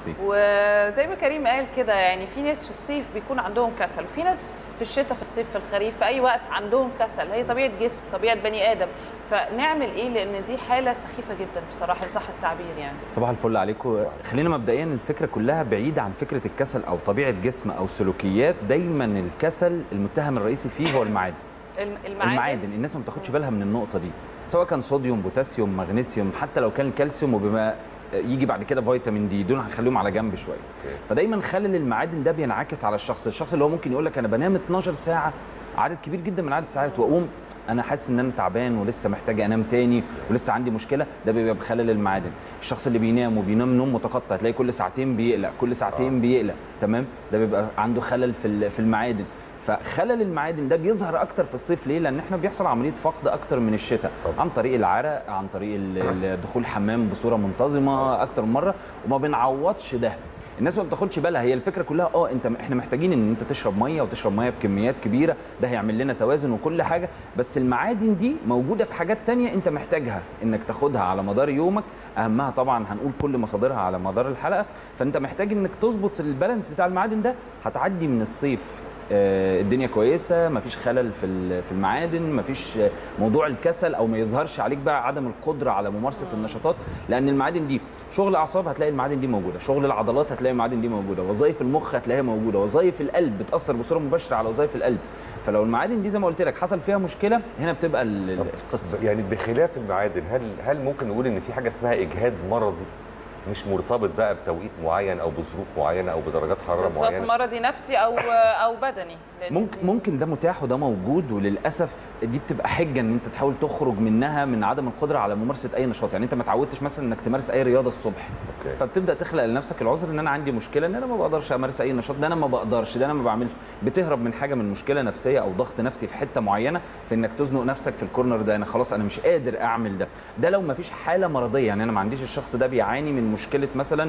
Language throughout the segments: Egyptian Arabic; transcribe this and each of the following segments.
ميرسي وزي ما كريم قال كده يعني في ناس في الصيف بيكون عندهم كسل وفي ناس في الشتاء في الصيف في الخريف في اي وقت عندهم كسل هي طبيعه جسم طبيعه بني ادم فنعمل ايه لان دي حاله سخيفه جدا بصراحه صح التعبير يعني صباح الفل عليكم خلينا مبدئيا الفكره كلها بعيده عن فكره الكسل او طبيعه جسم او سلوكيات دايما الكسل المتهم الرئيسي فيه هو المعادن الم- المعادن, المعادن الناس ما بتاخدش بالها من النقطه دي سواء كان صوديوم بوتاسيوم مغنيسيوم حتى لو كان الكالسيوم وبما يجي بعد كده فيتامين دي دول هنخليهم على جنب شويه فدايما خلل المعادن ده بينعكس على الشخص الشخص اللي هو ممكن يقول لك انا بنام 12 ساعه عدد كبير جدا من عدد الساعات واقوم انا حاسس ان انا تعبان ولسه محتاج انام تاني ولسه عندي مشكله ده بيبقى بخلل المعادن الشخص اللي بينام وبينام نوم متقطع تلاقي كل ساعتين بيقلق كل ساعتين بيقلق تمام ده بيبقى عنده خلل في ال- في المعادن فخلل المعادن ده بيظهر اكتر في الصيف ليه؟ لان احنا بيحصل عمليه فقد اكتر من الشتاء طبعا. عن طريق العرق عن طريق ال- ال- دخول الحمام بصوره منتظمه اكتر من مره وما بنعوضش ده الناس ما بتاخدش بالها هي الفكره كلها اه انت احنا محتاجين ان انت تشرب ميه وتشرب ميه بكميات كبيره ده هيعمل لنا توازن وكل حاجه بس المعادن دي موجوده في حاجات تانية انت محتاجها انك تاخدها على مدار يومك اهمها طبعا هنقول كل مصادرها على مدار الحلقه فانت محتاج انك تظبط البالانس بتاع المعادن ده هتعدي من الصيف آه، الدنيا كويسه مفيش خلل في ال- في المعادن مفيش آه، موضوع الكسل او ما يظهرش عليك بقى عدم القدره على ممارسه النشاطات لان المعادن دي شغل اعصاب هتلاقي المعادن دي موجوده شغل العضلات هتلاقي المعادن دي موجوده وظائف المخ هتلاقيها موجوده وظائف القلب بتاثر بصوره مباشره على وظائف القلب فلو المعادن دي زي ما قلت لك حصل فيها مشكله هنا بتبقى ال- ال- طب القصه يعني بخلاف المعادن هل هل ممكن نقول ان في حاجه اسمها اجهاد مرضي مش مرتبط بقى بتوقيت معين او بظروف معينه او بدرجات حراره بالظبط معينه مرضي نفسي او او بدني لأن ممكن دي- ممكن ده متاح وده موجود وللاسف دي بتبقى حجه ان انت تحاول تخرج منها من عدم القدره على ممارسه اي نشاط يعني انت ما تعودتش مثلا انك تمارس اي رياضه الصبح اوكي فبتبدا تخلق لنفسك العذر ان انا عندي مشكله ان انا ما بقدرش امارس اي نشاط ده انا ما بقدرش ده انا ما بعملش بتهرب من حاجه من مشكله نفسيه او ضغط نفسي في حته معينه في انك تزنق نفسك في الكورنر ده انا خلاص انا مش قادر اعمل ده ده لو ما فيش حاله مرضيه يعني انا ما عنديش الشخص ده بيعاني من مشكله مثلا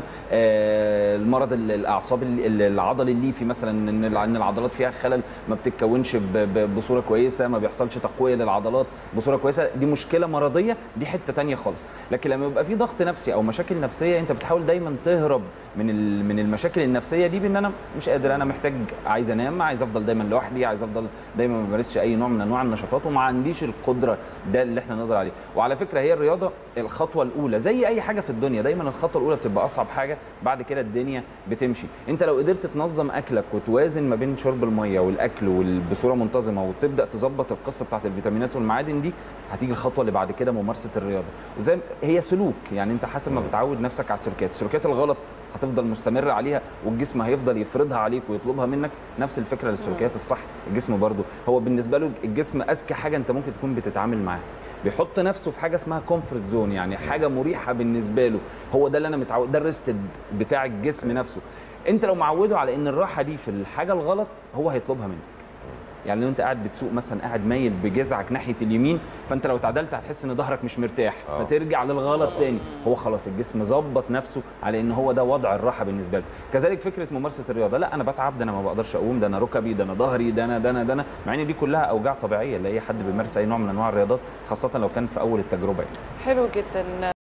آه، المرض ال- الاعصاب ال- ال- العضلي الليفي مثلا ان الع- ان العضلات فيها خلل ما بتتكونش ب- ب- بصوره كويسه ما بيحصلش تقويه للعضلات بصوره كويسه دي مشكله مرضيه دي حته تانية خالص لكن لما يبقى في ضغط نفسي او مشاكل نفسيه انت بتحاول دايما تهرب من ال- من المشاكل النفسيه دي بان انا مش قادر انا محتاج عايز انام عايز افضل دايما لوحدي عايز افضل دايما ما بمارسش اي نوع من انواع النشاطات وما عنديش القدره ده اللي احنا نقدر عليه وعلى فكره هي الرياضه الخطوه الاولى زي اي حاجه في الدنيا دايما الخطوه الاولى بتبقى اصعب حاجه بعد كده الدنيا بتمشي انت لو قدرت تنظم اكلك وتوازن ما بين شرب الميه والاكل وال- بصوره منتظمه وتبدا تظبط القصه بتاعت الفيتامينات والمعادن دي هتيجي الخطوه اللي بعد كده ممارسه الرياضه وزي هي سلوك يعني انت حسب ما بتعود نفسك على السلوكيات السلوكيات الغلط هتفضل مستمر عليها والجسم هيفضل يفرضها عليك ويطلبها منك نفس الفكره للسلوكيات الصح الجسم برضو هو بالنسبه له الجسم اذكى حاجه انت ممكن تكون بتتعامل معاها بيحط نفسه في حاجه اسمها كومفورت زون يعني حاجه مريحه بالنسبه له هو ده اللي انا متعود ده الريستد بتاع الجسم نفسه انت لو معوده على ان الراحه دي في الحاجه الغلط هو هيطلبها منك يعني لو انت قاعد بتسوق مثلا قاعد مايل بجذعك ناحيه اليمين فانت لو تعدلت هتحس ان ظهرك مش مرتاح آه. فترجع للغلط تاني هو خلاص الجسم ظبط نفسه على ان هو ده وضع الراحه بالنسبه له كذلك فكره ممارسه الرياضه لا انا بتعب ده انا ما بقدرش اقوم ده انا ركبي ده انا ظهري ده انا ده انا ده انا مع ان دي كلها اوجاع طبيعيه لاي حد بيمارس اي نوع من انواع الرياضات خاصه لو كان في اول التجربه يعني حلو جدا